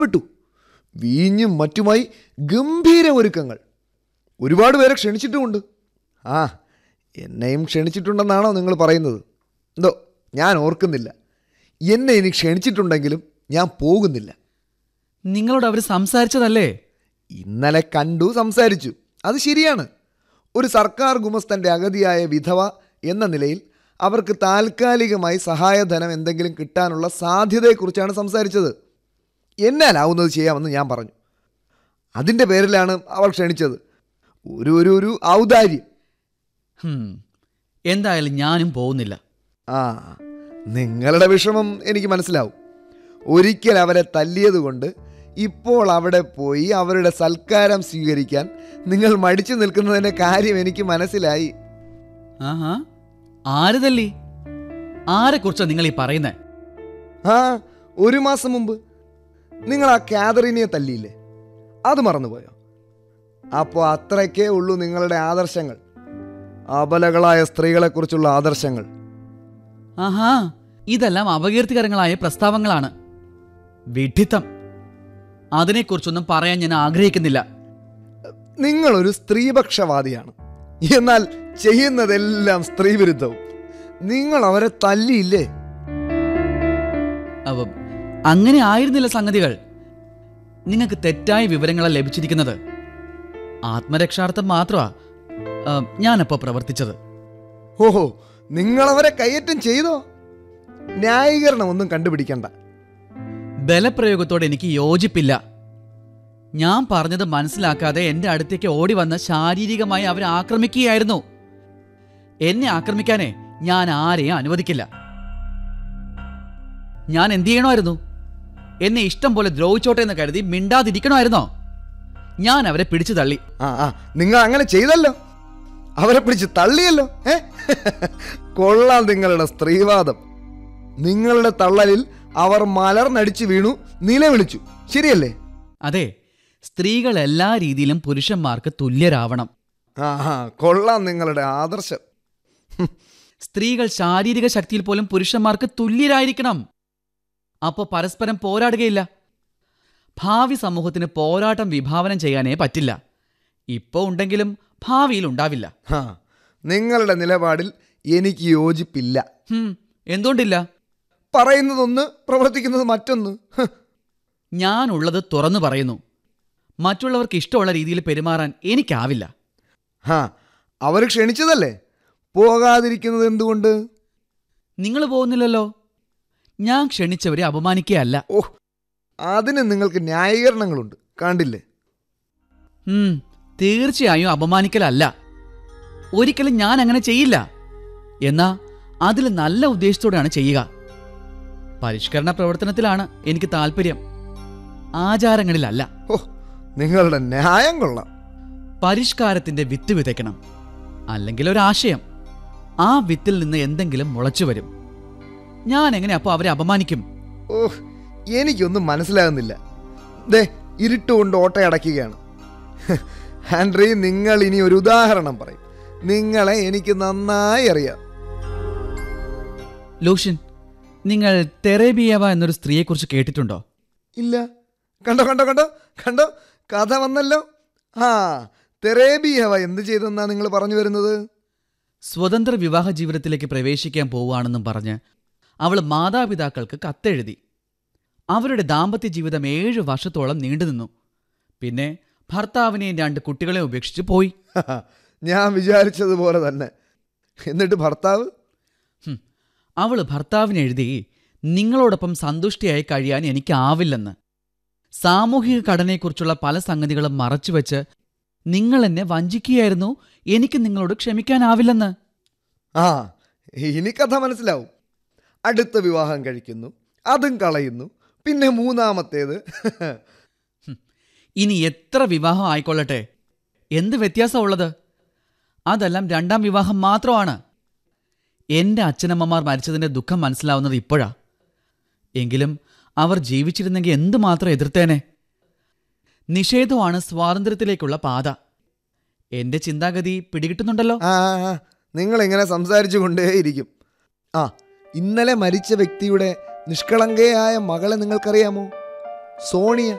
പെട്ടു വീഞ്ഞും മറ്റുമായി ഗംഭീര ഒരുക്കങ്ങൾ ഒരുപാട് പേരെ ക്ഷണിച്ചിട്ടുമുണ്ട് ആ എന്നെയും ക്ഷണിച്ചിട്ടുണ്ടെന്നാണോ നിങ്ങൾ പറയുന്നത് എന്തോ ഞാൻ ഓർക്കുന്നില്ല എന്നെ ഇനി ക്ഷണിച്ചിട്ടുണ്ടെങ്കിലും ഞാൻ പോകുന്നില്ല നിങ്ങളോട് അവർ സംസാരിച്ചതല്ലേ ഇന്നലെ കണ്ടു സംസാരിച്ചു അത് ശരിയാണ് ഒരു സർക്കാർ ഗുമസ്തൻ്റെ അഗതിയായ വിധവ എന്ന നിലയിൽ അവർക്ക് താൽക്കാലികമായി സഹായധനം എന്തെങ്കിലും കിട്ടാനുള്ള സാധ്യതയെക്കുറിച്ചാണ് സംസാരിച്ചത് എന്നാലാവുന്നത് ചെയ്യാമെന്ന് ഞാൻ പറഞ്ഞു അതിൻ്റെ പേരിലാണ് അവൾ ക്ഷണിച്ചത് ഒരു ഒരു ഒരു ഔദാര്യം ഹും, എന്തായാലും ഞാനും പോകുന്നില്ല ആ നിങ്ങളുടെ വിഷമം എനിക്ക് മനസ്സിലാവും ഒരിക്കൽ അവരെ തല്ലിയതുകൊണ്ട് ഇപ്പോൾ അവിടെ പോയി അവരുടെ സൽക്കാരം സ്വീകരിക്കാൻ നിങ്ങൾ മടിച്ചു നിൽക്കുന്നതിൻ്റെ കാര്യം എനിക്ക് മനസ്സിലായി ആഹാ ആര് തല്ലി ആരെക്കുറിച്ചാ നിങ്ങൾ ഈ പറയുന്നേ ആ ഒരു മാസം മുമ്പ് നിങ്ങൾ ആ കാതറിനെ തല്ലിയില്ലേ അത് മറന്നുപോയോ അപ്പോൾ അത്രയ്ക്കേ ഉള്ളൂ നിങ്ങളുടെ ആദർശങ്ങൾ അബലകളായ സ്ത്രീകളെക്കുറിച്ചുള്ള ആദർശങ്ങൾ ആഹാ ഇതെല്ലാം അപകീർത്തികരങ്ങളായ പ്രസ്താവങ്ങളാണ് വിഡിത്തം അതിനെക്കുറിച്ചൊന്നും പറയാൻ ഞാൻ ആഗ്രഹിക്കുന്നില്ല നിങ്ങളൊരു സ്ത്രീപക്ഷവാദിയാണ് എന്നാൽ ചെയ്യുന്നതെല്ലാം സ്ത്രീവിരുദ്ധവും നിങ്ങൾ അവരെ തല്ലിയില്ലേ അവ അങ്ങനെ ആയിരുന്നില്ല സംഗതികൾ നിങ്ങൾക്ക് തെറ്റായ വിവരങ്ങളാണ് ലഭിച്ചിരിക്കുന്നത് ആത്മരക്ഷാർത്ഥം മാത്രമാ ആ, ഞാനപ്പോ പ്രവർത്തിച്ചത് ഓഹോ നിങ്ങളവരെ കയ്യേറ്റം ചെയ്തോ ന്യായീകരണം ഒന്നും കണ്ടുപിടിക്കണ്ട ബലപ്രയോഗത്തോട് എനിക്ക് യോജിപ്പില്ല ഞാൻ പറഞ്ഞത് മനസ്സിലാക്കാതെ എൻ്റെ അടുത്തേക്ക് ഓടി വന്ന് ശാരീരികമായി അവരെ ആക്രമിക്കുകയായിരുന്നു എന്നെ ആക്രമിക്കാനേ ഞാൻ ആരെയും അനുവദിക്കില്ല ഞാൻ എന്ത് ചെയ്യണമായിരുന്നു എന്നെ ഇഷ്ടം പോലെ ദ്രോഹിച്ചോട്ടെ എന്ന് കരുതി മിണ്ടാതിരിക്കണമായിരുന്നോ ഞാൻ അവരെ പിടിച്ചു തള്ളി ആ ആ നിങ്ങൾ അങ്ങനെ ചെയ്തല്ലോ അവരെ പിടിച്ച് തള്ളിയല്ലോ ഏ കൊള്ളാം നിങ്ങളുടെ സ്ത്രീവാദം നിങ്ങളുടെ തള്ളലിൽ അവർ മലർന്നടിച്ചു വീണു നിലവിളിച്ചു ശരിയല്ലേ അതെ സ്ത്രീകൾ എല്ലാ രീതിയിലും പുരുഷന്മാർക്ക് തുല്യരാവണം ആ ആ കൊള്ളാം നിങ്ങളുടെ ആദർശം സ്ത്രീകൾ ശാരീരിക ശക്തിയിൽ പോലും പുരുഷന്മാർക്ക് തുല്യരായിരിക്കണം അപ്പോൾ പരസ്പരം പോരാടുകയില്ല ഭാവി സമൂഹത്തിന് പോരാട്ടം വിഭാവനം ചെയ്യാനേ പറ്റില്ല ഇപ്പോൾ ഉണ്ടെങ്കിലും ഭാവിയിൽ ഉണ്ടാവില്ല ആ നിങ്ങളുടെ നിലപാടിൽ എനിക്ക് യോജിപ്പില്ല ഹും, എന്തുകൊണ്ടില്ല പറയുന്നതൊന്ന് പ്രവർത്തിക്കുന്നത് മറ്റൊന്ന് ഹ്. ഞാനുള്ളത് തുറന്നു പറയുന്നു മറ്റുള്ളവർക്ക് ഇഷ്ടമുള്ള രീതിയിൽ പെരുമാറാൻ എനിക്കാവില്ല ആ അവർ ക്ഷണിച്ചതല്ലേ പോകാതിരിക്കുന്നത് എന്തുകൊണ്ട് നിങ്ങൾ പോകുന്നില്ലല്ലോ ഞാൻ ക്ഷണിച്ചവരെ അപമാനിക്കുകയല്ല ഓ അതിന് നിങ്ങൾക്ക് ന്യായീകരണങ്ങളുണ്ട് കണ്ടില്ലേ ഉം, തീർച്ചയായും അപമാനിക്കലല്ല ഒരിക്കലും ഞാൻ അങ്ങനെ ചെയ്യില്ല എന്നാ അതിൽ നല്ല ഉദ്ദേശത്തോടെയാണ് ചെയ്യുക പരിഷ്കരണ പ്രവർത്തനത്തിലാണ് എനിക്ക് താല്പര്യം ആചാരങ്ങളിലല്ല ഓ നിങ്ങളുടെ ന്യായം കൊള്ളാം പരിഷ്കാരത്തിന്റെ വിത്ത് വിതയ്ക്കണം അല്ലെങ്കിൽ ഒരാശയം ആ വിത്തിൽ നിന്ന് എന്തെങ്കിലും മുളച്ചു വരും ഞാൻ എങ്ങനെ അപ്പോൾ അവരെ അപമാനിക്കും ഓ എനിക്കൊന്നും മനസ്സിലാകുന്നില്ല ദേ ഇരുട്ടുകൊണ്ട് ഓട്ടയടയ്ക്കുകയാണ് ഹ്, ആൻഡ്രി നിങ്ങൾ ഇനി ഒരു ഉദാഹരണം പറയും നിങ്ങളെ എനിക്ക് നന്നായി അറിയാം ലൂഷ്യൻ നിങ്ങൾ തെറേബിയവ എന്നൊരു സ്ത്രീയെക്കുറിച്ച് കേട്ടിട്ടുണ്ടോ ഇല്ല കണ്ടോ കണ്ടോ കണ്ടോ കണ്ടോ കഥ വന്നല്ലോ ആ തെറേബിയവ എന്ത് ചെയ്തെന്നാ നിങ്ങൾ പറഞ്ഞു വരുന്നത് സ്വതന്ത്ര വിവാഹ ജീവിതത്തിലേക്ക് പ്രവേശിക്കാൻ പോവുകയാണെന്നും പറഞ്ഞ് അവൾ മാതാപിതാക്കൾക്ക് കത്തെഴുതി അവരുടെ ദാമ്പത്യ ജീവിതം ഏഴ് വർഷത്തോളം നീണ്ടുനിന്നു പിന്നെ ഭർത്താവിനെയും രണ്ട് കുട്ടികളെ ഉപേക്ഷിച്ച് പോയി ഹഹ, ഞാൻ വിചാരിച്ചതുപോലെ തന്നെ എന്നിട്ട് ഭർത്താവ് ഹും, അവള് ഭർത്താവിന് എഴുതി നിങ്ങളോടൊപ്പം സന്തുഷ്ടിയായി കഴിയാൻ എനിക്കാവില്ലെന്ന് സാമൂഹിക ഘടനയെക്കുറിച്ചുള്ള പല സംഗതികളും മറച്ചുവെച്ച് നിങ്ങൾ എന്നെ വഞ്ചിക്കുകയായിരുന്നു എനിക്ക് നിങ്ങളോട് ക്ഷമിക്കാനാവില്ലെന്ന് ആ ഇനി കഥ മനസ്സിലാവും അടുത്ത വിവാഹം കഴിക്കുന്നു അതും കളയുന്നു പിന്നെ മൂന്നാമത്തേത് ഇനി എത്ര വിവാഹം ആയിക്കൊള്ളട്ടെ എന്ത് വ്യത്യാസമുള്ളത് അതെല്ലാം രണ്ടാം വിവാഹം മാത്രമാണ് എൻ്റെ അച്ഛനമ്മമാർ മരിച്ചതിൻ്റെ ദുഃഖം മനസ്സിലാവുന്നത് ഇപ്പോഴാ എങ്കിലും അവർ ജീവിച്ചിരുന്നെങ്കിൽ എന്തുമാത്രം എതിർത്തേനെ നിഷേധമാണ് സ്വാതന്ത്ര്യത്തിലേക്കുള്ള പാത എൻ്റെ ചിന്താഗതി പിടികിട്ടുന്നുണ്ടല്ലോ ആ ആ, നിങ്ങളിങ്ങനെ സംസാരിച്ചു കൊണ്ടേയിരിക്കും ആ ഇന്നലെ മരിച്ച വ്യക്തിയുടെ നിഷ്കളങ്കയായ മകളെ നിങ്ങൾക്കറിയാമോ സോണിയ